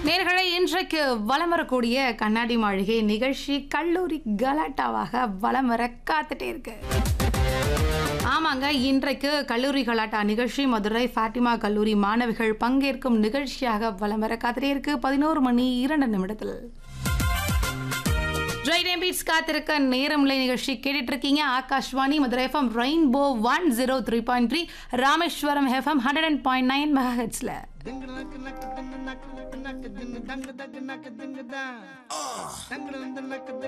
நேர்களை இன்றைக்கு வலம் வரக்கூடிய கண்ணாடி மாளிகை நிகழ்ச்சி கல்லூரி கலாட்டாவாக வலம் வர காத்துட்டே இருக்கு ஆமாங்க இன்றைக்கு கல்லூரி கலாட்டா நிகழ்ச்சி மதுரை ஃபாத்திமா கல்லூரி மாணவிகள் பங்கேற்கும் நிகழ்ச்சியாக வலம் வர காத்துட்டே இருக்கு பதினோரு மணி இரண்டு நிமிடத்தில் ஜெய்டேம் பீட்ஸ் காத்திருக்க நேரம்லை நிகழ்ச்சி கேட்டுட்டு இருக்கீங்க Akashvani Madurai FM rainbow one zero three point three Rameswaram FM hundred and point nine மெகாஹெட்ஸ்ல Ding nak nak ding nak nak nak ding dang dang nak ding dang. Dang dang nak